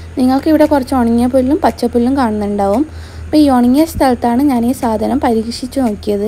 നിങ്ങൾക്ക് ഇവിടെ കുറച്ച് ഉണങ്ങിയ പുല്ലും പച്ചപ്പുല്ലും കാണുന്നുണ്ടാവും അപ്പോൾ ഈ ഉണങ്ങിയ സ്ഥലത്താണ് ഞാൻ ഈ സാധനം പരീക്ഷിച്ച് നോക്കിയത്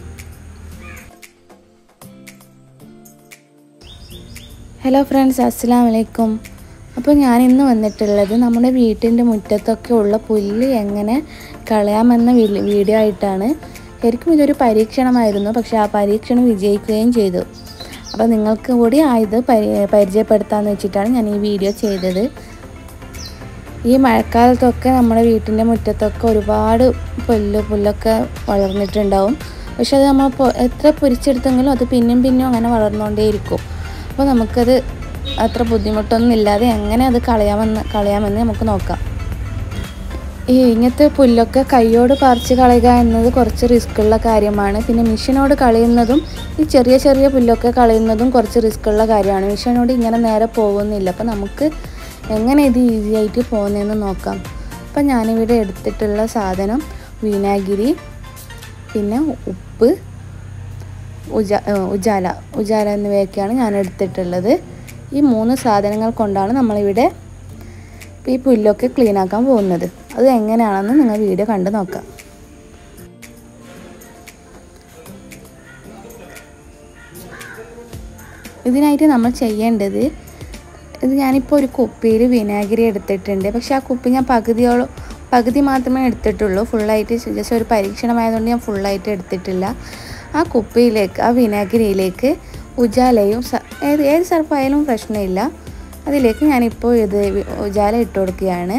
ഹലോ ഫ്രണ്ട്സ് അസ്സാം വലൈക്കും അപ്പോൾ ഞാൻ ഇന്ന് വന്നിട്ടുള്ളത് നമ്മുടെ വീട്ടിൻ്റെ മുറ്റത്തൊക്കെ ഉള്ള പുല്ല് എങ്ങനെ കളയാമെന്ന വീ- വീഡിയോ ആയിട്ടാണ് ശരിക്കും ഇതൊരു പരീക്ഷണമായിരുന്നു പക്ഷേ ആ പരീക്ഷണം വിജയിക്കുകയും ചെയ്തു അപ്പോൾ നിങ്ങൾക്ക് കൂടി ആ ഇത് പരി പരിചയപ്പെടുത്താമെന്ന് വെച്ചിട്ടാണ് ഞാൻ ഈ വീഡിയോ ചെയ്തത് ഈ മഴക്കാലത്തൊക്കെ നമ്മുടെ വീട്ടിൻ്റെ മുറ്റത്തൊക്കെ ഒരുപാട് പുല്ല് പുല്ലൊക്കെ വളർന്നിട്ടുണ്ടാവും പക്ഷെ അത് നമ്മൾ പൊ- എത്ര പൊരിച്ചെടുത്തെങ്കിലും അത് പിന്നെയും പിന്നെയും അങ്ങനെ വളർന്നുകൊണ്ടേയിരിക്കും അപ്പോൾ നമുക്കത് അത്ര ബുദ്ധിമുട്ടൊന്നും ഇല്ലാതെ എങ്ങനെ അത് കളയാമെന്ന് കളയാമെന്ന് നമുക്ക് നോക്കാം ഈ ഇങ്ങനത്തെ പുല്ലൊക്കെ കൈയോട് പറിച്ച് കളയുക എന്നത് കുറച്ച് റിസ്ക്കുള്ള കാര്യമാണ് പിന്നെ മിഷനോട് കളയുന്നതും ഈ ചെറിയ ചെറിയ പുല്ലൊക്കെ കളയുന്നതും കുറച്ച് റിസ്ക്കുള്ള കാര്യമാണ് മിഷനോട് ഇങ്ങനെ നേരെ പോകുന്നില്ല അപ്പോൾ നമുക്ക് എങ്ങനെ ഇത് ഈസി ആയിട്ട് പോകുന്നതെന്ന് നോക്കാം അപ്പം ഞാനിവിടെ എടുത്തിട്ടുള്ള സാധനം വിനാഗിരി പിന്നെ ഉപ്പ് ഉജ ഏഹ് ഉജാല ഉജാല എന്നിവയൊക്കെയാണ് ഞാൻ എടുത്തിട്ടുള്ളത് ഈ മൂന്ന് സാധനങ്ങൾ കൊണ്ടാണ് നമ്മളിവിടെ ഈ പുല്ലൊക്കെ ക്ലീൻ ആക്കാൻ പോകുന്നത് അത് എങ്ങനെയാണെന്ന് നിങ്ങൾ വീഡിയോ കണ്ട് നോക്കാം ഇതിനായിട്ട് നമ്മൾ ചെയ്യേണ്ടത് ഇത് ഞാനിപ്പോൾ ഒരു കുപ്പിയിൽ വിനാഗിരി എടുത്തിട്ടുണ്ട് പക്ഷെ ആ കുപ്പി ഞാൻ പകുതിയോളം പകുതി മാത്രമേ എടുത്തിട്ടുള്ളൂ ഫുള്ളായിട്ട് ജസ്റ്റ് ഒരു പരീക്ഷണമായതുകൊണ്ട് ഞാൻ ഫുള്ളായിട്ട് എടുത്തിട്ടില്ല ആ കുപ്പിയിലേക്ക് ആ വിനാഗിരിയിലേക്ക് ഉജാലയും സ- ഏത് ഏത് സർഫായാലും പ്രശ്നമില്ല അതിലേക്ക് ഞാനിപ്പോൾ ഇത് വി- ഉജാല ഇട്ട് കൊടുക്കുകയാണ്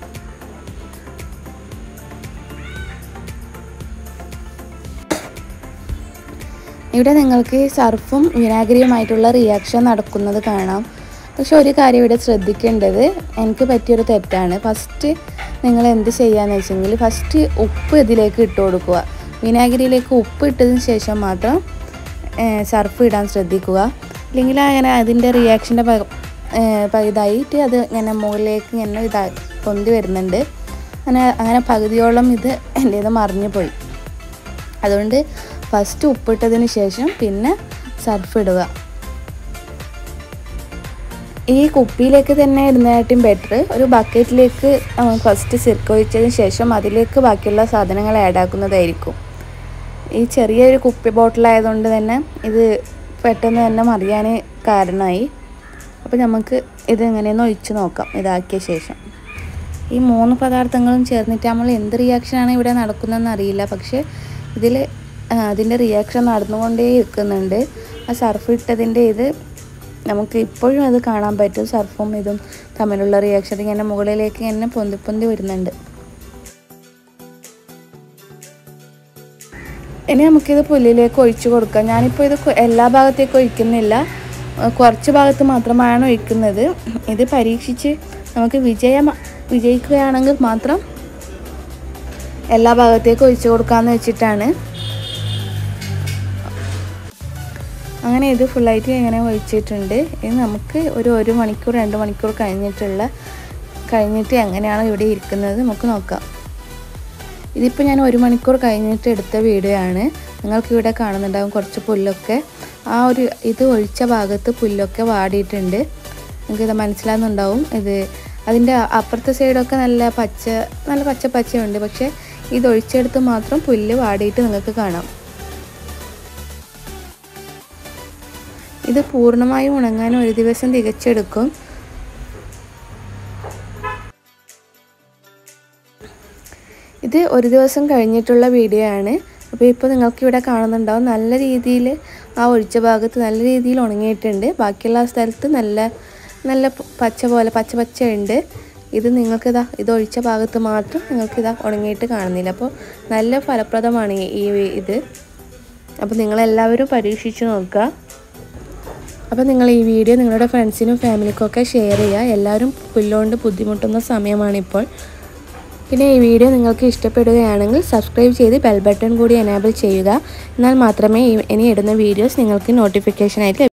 ഇവിടെ നിങ്ങൾക്ക് സർഫും വിനാഗിരിയുമായിട്ടുള്ള റിയാക്ഷൻ നടക്കുന്നത് കാണാം പക്ഷെ ഒരു കാര്യം ഇവിടെ ശ്രദ്ധിക്കേണ്ടത് എനിക്ക് പറ്റിയൊരു തെറ്റാണ് ഫസ്റ്റ് നിങ്ങൾ എന്ത് ചെയ്യാന്ന് വെച്ചെങ്കിൽ ഫസ്റ്റ് ഉപ്പ് ഇതിലേക്ക് ഇട്ട് കൊടുക്കുക വിനാഗിരിയിലേക്ക് ഉപ്പ് ഇട്ടതിന് ശേഷം മാത്രം ഏഹ്, സർഫ് ഇടാൻ ശ്രദ്ധിക്കുക ഇല്ലെങ്കിൽ അങ്ങനെ അതിൻ്റെ റിയാക്ഷൻ്റെ ഇതായിട്ട് അത് ഇങ്ങനെ മുകളിലേക്ക് ഇങ്ങനെ ഇതാ പൊന്തി വരുന്നുണ്ട് അങ്ങനെ അങ്ങനെ പകുതിയോളം ഇത് എൻ്റേത് മറിഞ്ഞു പോയി അതുകൊണ്ട് ഫസ്റ്റ് ഉപ്പിട്ടതിന് ശേഷം പിന്നെ സർഫ് ഇടുക ഈ കുപ്പിയിലേക്ക് തന്നെ ഇടുന്നതായിട്ടും ബെറ്റർ ഒരു ബക്കറ്റിലേക്ക് ഫസ്റ്റ് സിർക്ക് ഒഴിച്ചതിന് ശേഷം അതിലേക്ക് ബാക്കിയുള്ള സാധനങ്ങൾ ആഡ് ആക്കുന്നതായിരിക്കും ഈ ചെറിയൊരു കുപ്പി ബോട്ടിലായതുകൊണ്ട് തന്നെ ഇത് പെട്ടെന്ന് തന്നെ മറിയാൻ കാരണമായി അപ്പോൾ നമുക്ക് ഇത് എങ്ങനെയെന്ന് ഒഴിച്ച് നോക്കാം ഇതാക്കിയ ശേഷം ഈ മൂന്ന് പദാർത്ഥങ്ങളും ചേർന്നിട്ട് നമ്മൾ എന്ത് റിയാക്ഷനാണ് ഇവിടെ നടക്കുന്നതെന്ന് അറിയില്ല പക്ഷേ ഇതിൽ അതിൻ്റെ റിയാക്ഷൻ നടന്നുകൊണ്ടേ ഇരിക്കുന്നുണ്ട് ആ സർഫ് ഇട്ടതിൻ്റെ ഇത് നമുക്ക് ഇപ്പോഴും അത് കാണാൻ പറ്റും സർഫും ഇതും തമ്മിലുള്ള റിയാക്ഷൻ ഇങ്ങനെ മുകളിലേക്ക് ഇങ്ങനെ പൊന്തി പൊന്തി വരുന്നുണ്ട് ഇനി നമുക്കിത് പുല്ലിലേക്ക് ഒഴിച്ചു കൊടുക്കാം ഞാനിപ്പോൾ ഇത് കൊ- എല്ലാ ഭാഗത്തേക്കും ഒഴിക്കുന്നില്ല ഏഹ് കുറച്ച് ഭാഗത്ത് മാത്രമാണ് ഒഴിക്കുന്നത് ഇത് പരീക്ഷിച്ച് നമുക്ക് വിജയം വിജയിക്കുകയാണെങ്കിൽ മാത്രം എല്ലാ ഭാഗത്തേക്കും ഒഴിച്ചു കൊടുക്കാമെന്ന് വെച്ചിട്ടാണ് അങ്ങനെ ഇത് ഫുള്ളായിട്ട് ഇങ്ങനെ ഒഴിച്ചിട്ടുണ്ട് ഇത് നമുക്ക് ഒരു ഒരു മണിക്കൂർ രണ്ട് മണിക്കൂർ കഴിഞ്ഞിട്ടുള്ള കഴിഞ്ഞിട്ട് എങ്ങനെയാണ് ഇവിടെ ഇരിക്കുന്നത് നമുക്ക് നോക്കാം ഇതിപ്പോൾ ഞാൻ ഒരു മണിക്കൂർ കഴിഞ്ഞിട്ട് എടുത്ത വീഡിയോ ആണ് നിങ്ങൾക്ക് ഇവിടെ കാണുന്നുണ്ടാകും കുറച്ച് പുല്ലൊക്കെ ആ ഒരു ഇത് ഒഴിച്ച ഭാഗത്ത് പുല്ലൊക്കെ വാടിയിട്ടുണ്ട് നിങ്ങൾക്ക് ഇത് മനസ്സിലാകുന്നുണ്ടാവും ഇത് അതിൻ്റെ അപ്പുറത്തെ സൈഡൊക്കെ നല്ല പച്ച നല്ല പച്ച പച്ചയുണ്ട് പക്ഷേ ഇത് ഒഴിച്ചെടുത്ത് മാത്രം പുല്ല് വാടിയിട്ട് നിങ്ങൾക്ക് കാണാം ഇത് പൂർണ്ണമായും ഉണങ്ങാൻ ഒരു ദിവസം തികച്ചെടുക്കും ഇത് ഒരു ദിവസം കഴിഞ്ഞിട്ടുള്ള വീഡിയോ ആണ് അപ്പോൾ ഇപ്പോൾ നിങ്ങൾക്ക് ഇവിടെ കാണുന്നുണ്ടാവും നല്ല രീതിയിൽ ആ ഒഴിച്ച ഭാഗത്ത് നല്ല രീതിയിൽ ഉണങ്ങിയിട്ടുണ്ട് ബാക്കിയുള്ള സ്ഥലത്ത് നല്ല നല്ല പ- പച്ച പോലെ പച്ച പച്ച ഉണ്ട് ഇത് നിങ്ങൾക്കിതാ ഇത് ഒഴിച്ച ഭാഗത്ത് മാത്രം നിങ്ങൾക്കിതാ ഉണങ്ങിയിട്ട് കാണുന്നില്ല അപ്പോൾ നല്ല ഫലപ്രദമാണ് ഈ ഈ ഇത് അപ്പോൾ നിങ്ങളെല്ലാവരും പരീക്ഷിച്ച് നോക്കുക അപ്പോൾ നിങ്ങൾ ഈ വീഡിയോ നിങ്ങളുടെ ഫ്രണ്ട്സിനും ഫാമിലിക്കൊക്കെ ഷെയർ ചെയ്യുക എല്ലാവരും പുല്ലുകൊണ്ട് ബുദ്ധിമുട്ടുന്ന സമയമാണിപ്പോൾ പിന്നെ ഈ വീഡിയോ നിങ്ങൾക്ക് ഇഷ്ടപ്പെടുകയാണെങ്കിൽ സബ്സ്ക്രൈബ് ചെയ്ത് ബെൽ ബട്ടൺ കൂടി എനേബിൾ ചെയ്യുക എന്നാൽ മാത്രമേ ഈ- ഇനി ഇടുന്ന വീഡിയോസ് നിങ്ങൾക്ക് നോട്ടിഫിക്കേഷനായിട്ട്